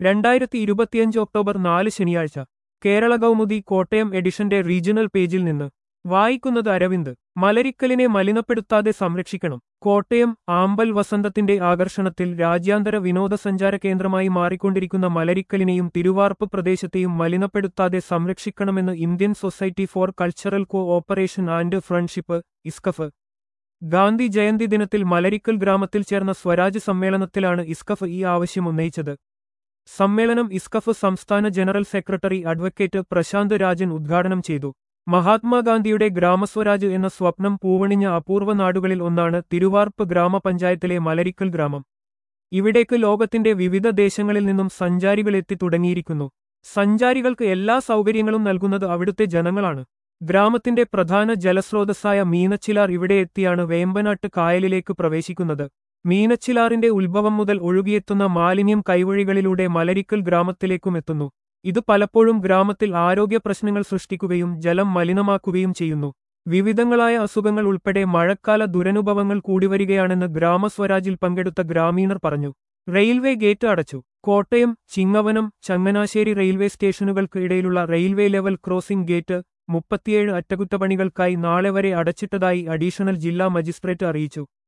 രണ്ടായിരത്തി ഇരുപത്തിയഞ്ച് ഒക്ടോബർ നാല് ശനിയാഴ്ച കേരള കൗമുദി കോട്ടയം എഡിഷന്റെ റീജിയണൽ പേജിൽ നിന്ന് വായിക്കുന്നത് അരവിന്ദ് മലരിക്കലിനെ മലിനപ്പെടുത്താതെ സംരക്ഷിക്കണം കോട്ടയം ആമ്പൽ വസന്തത്തിന്റെ ആകർഷണത്തിൽ രാജ്യാന്തര വിനോദസഞ്ചാര കേന്ദ്രമായി മാറിക്കൊണ്ടിരിക്കുന്ന മലരിക്കലിനെയും തിരുവാർപ്പ് പ്രദേശത്തെയും മലിനപ്പെടുത്താതെ സംരക്ഷിക്കണമെന്ന് Indian society for cultural cooperation and friendship ISCUF Gandhi Jayanti ദിനത്തിൽ മലരിക്കൽ ഗ്രാമത്തിൽ ചേർന്ന സ്വരാജ് സമ്മേളനത്തിലാണ് ഇസ്കഫ് ഈ ആവശ്യം ഉന്നയിച്ചത് സമ്മേളനം ഇസ്കഫ് സംസ്ഥാന general secretary advocate Prashanth Rajan ഉദ്ഘാടനം ചെയ്തു മഹാത്മാഗാന്ധിയുടെ ഗ്രാമസ്വരാജ് എന്ന സ്വപ്നം പൂവണിഞ്ഞ അപൂർവ നാടുകളിൽ ഒന്നാണ് തിരുവാർപ്പ് ഗ്രാമപഞ്ചായത്തിലെ മലരിക്കൽ ഗ്രാമം ഇവിടേക്ക് ലോകത്തിന്റെ വിവിധ ദേശങ്ങളിൽ നിന്നും സഞ്ചാരികൾ എത്തി തുടങ്ങിയിരിക്കുന്നു സഞ്ചാരികൾക്ക് എല്ലാ സൗകര്യങ്ങളും നൽകുന്നത് അവിടുത്തെ ജനങ്ങളാണ് ഗ്രാമത്തിന്റെ പ്രധാന ജലസ്രോതസ്സായ മീനച്ചിലാർ ഇവിടെ എത്തിയാണ് വേമ്പനാട്ട് കായലിലേക്ക് പ്രവേശിക്കുന്നത് മീനച്ചിലാറിന്റെ ഉത്ഭവം മുതൽ ഒഴുകിയെത്തുന്ന മാലിന്യം കൈവഴികളിലൂടെ മലരിക്കൽ ഗ്രാമത്തിലേക്കും എത്തുന്നു ഇത് പലപ്പോഴും ഗ്രാമത്തിൽ ആരോഗ്യ പ്രശ്നങ്ങൾ സൃഷ്ടിക്കുകയും ജലം മലിനമാക്കുകയും ചെയ്യുന്നു വിവിധങ്ങളായ അസുഖങ്ങൾ ഉൾപ്പെടെ മഴക്കാല ദുരനുഭവങ്ങൾ കൂടിവരികയാണെന്ന് ഗ്രാമസ്വരാജിൽ പങ്കെടുത്ത ഗ്രാമീണർ പറഞ്ഞു റെയിൽവേ ഗേറ്റ് അടച്ചു കോട്ടയം ചിങ്ങവനം ചങ്ങനാശ്ശേരി റെയിൽവേ സ്റ്റേഷനുകൾക്ക് ഇടയിലുള്ള റെയിൽവേ ലെവൽ ക്രോസിംഗ് ഗേറ്റ് മുപ്പത്തിയേഴ് അറ്റകുറ്റപ്പണികൾക്കായി നാളെ വരെ അടച്ചിട്ടതായി അഡീഷണൽ ജില്ലാ മജിസ്ട്രേറ്റ് അറിയിച്ചു